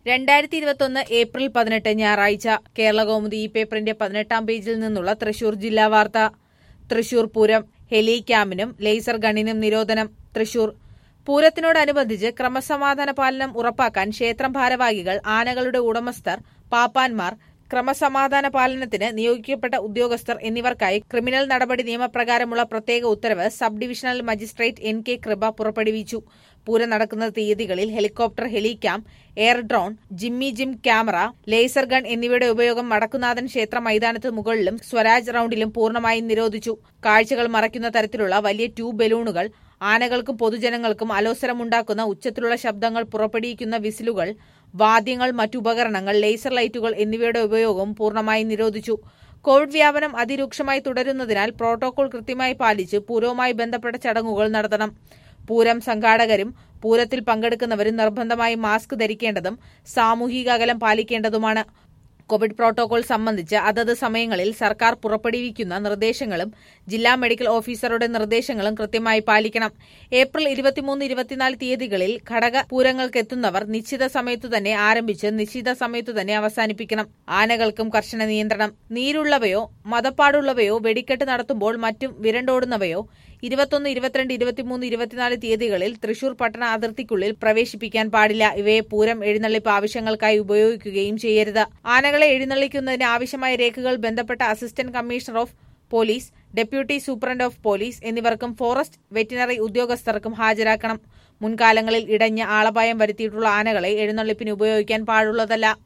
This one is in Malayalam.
രണ്ടായിരത്തി ഇരുപത്തൊന്ന് ഏപ്രിൽ പതിനെട്ട് ഞായറാഴ്ച കേരള കൗമുദി ഈ പേപ്പറിന്റെ പതിനെട്ടാം പേജിൽ നിന്നുള്ള തൃശൂർ ജില്ലാ വാർത്ത തൃശൂർ പൂരം ഹെലി ക്യാമ്പിനും ലേസർ ഗണ്ണിനും നിരോധനം തൃശൂർ പൂരത്തിനോടനുബന്ധിച്ച് ക്രമസമാധാന പാലനം ഉറപ്പാക്കാൻ ക്ഷേത്രം ഭാരവാഹികൾ ആനകളുടെ ഉടമസ്ഥർ പാപ്പാന്മാർ ക്രമസമാധാന പാലനത്തിന് നിയോഗിക്കപ്പെട്ട ഉദ്യോഗസ്ഥർ എന്നിവർക്കായി ക്രിമിനൽ നടപടി നിയമപ്രകാരമുള്ള പ്രത്യേക ഉത്തരവ് sub divisional magistrate N K Kripa പുറപ്പെടുവിച്ചു പൂരം നടക്കുന്ന തീയതികളിൽ helicopter helicam air drone jimmy jib camera laser gun എന്നിവയുടെ ഉപയോഗം വടക്കുനാഥൻ ക്ഷേത്ര മൈതാനത്ത് മുകളിലും സ്വരാജ് റൌണ്ടിലും പൂർണ്ണമായും നിരോധിച്ചു കാഴ്ചകൾ മറയ്ക്കുന്ന തരത്തിലുള്ള വലിയ ട്യൂബ് ബലൂണുകൾ ആനകൾക്കും പൊതുജനങ്ങൾക്കും അലോസരമുണ്ടാക്കുന്ന ഉച്ചത്തിലുള്ള ശബ്ദങ്ങൾ പുറപ്പെടുവിക്കുന്ന വിസിലുകൾ വാദ്യങ്ങൾ മറ്റുപകരണങ്ങൾ ലേസർ ലൈറ്റുകൾ എന്നിവയുടെ ഉപയോഗവും പൂർണ്ണമായും നിരോധിച്ചു കോവിഡ് വ്യാപനം അതിരൂക്ഷമായി തുടരുന്നതിനാൽ പ്രോട്ടോകോൾ കൃത്യമായി പാലിച്ച് പൂരവുമായി ബന്ധപ്പെട്ട ചടങ്ങുകൾ നടത്തണം പൂരം സംഘാടകരും പൂരത്തിൽ പങ്കെടുക്കുന്നവരും നിർബന്ധമായി മാസ്ക് ധരിക്കേണ്ടതും സാമൂഹിക അകലം പാലിക്കേണ്ടതുമാണ് കോവിഡ് പ്രോട്ടോകോൾ സംബന്ധിച്ച് അതത് സമയങ്ങളിൽ സർക്കാർ പുറപ്പെടുവിക്കുന്ന നിർദ്ദേശങ്ങളും ജില്ലാ മെഡിക്കൽ ഓഫീസറുടെ നിർദ്ദേശങ്ങളും കൃത്യമായി പാലിക്കണം ഏപ്രിൽ ഇരുപത്തിമൂന്ന് ഇരുപത്തിനാല് തീയതികളിൽ ഘടക പൂരങ്ങൾക്കെത്തുന്നവർ നിശ്ചിത സമയത്തു തന്നെ ആരംഭിച്ച് നിശ്ചിത സമയത്തു തന്നെ അവസാനിപ്പിക്കണം ആനകൾക്കും കർശന നിയന്ത്രണം നീരുള്ളവയോ മതപ്പാടുള്ളവയോ വെടിക്കെട്ട് നടത്തുമ്പോൾ മറ്റും വിരണ്ടോടുന്നവയോ ഇരുപത്തൊന്ന് ഇരുപത്തിരണ്ട് ഇരുപത്തിമൂന്ന് ഇരുപത്തിനാല് തീയതികളിൽ തൃശൂർ പട്ടണ അതിർത്തിക്കുള്ളിൽ പ്രവേശിപ്പിക്കാൻ പാടില്ല ഇവയെ പൂരം എഴുന്നള്ളിപ്പ് ആവശ്യങ്ങൾക്കായി ഉപയോഗിക്കുകയും ചെയ്യരുത് ആനകളെ എഴുന്നള്ളിക്കുന്നതിന് ആവശ്യമായ രേഖകൾ ബന്ധപ്പെട്ട assistant commissioner of police deputy superintendent of police എന്നിവർക്കും ഫോറസ്റ്റ് വെറ്റിനറി ഉദ്യോഗസ്ഥർക്കും ഹാജരാക്കണം മുൻകാലങ്ങളിൽ ഇടഞ്ഞ ആളപായം വരുത്തിയിട്ടുള്ള ആനകളെ എഴുന്നള്ളിപ്പിന് ഉപയോഗിക്കാൻ പാടുള്ളതല്ല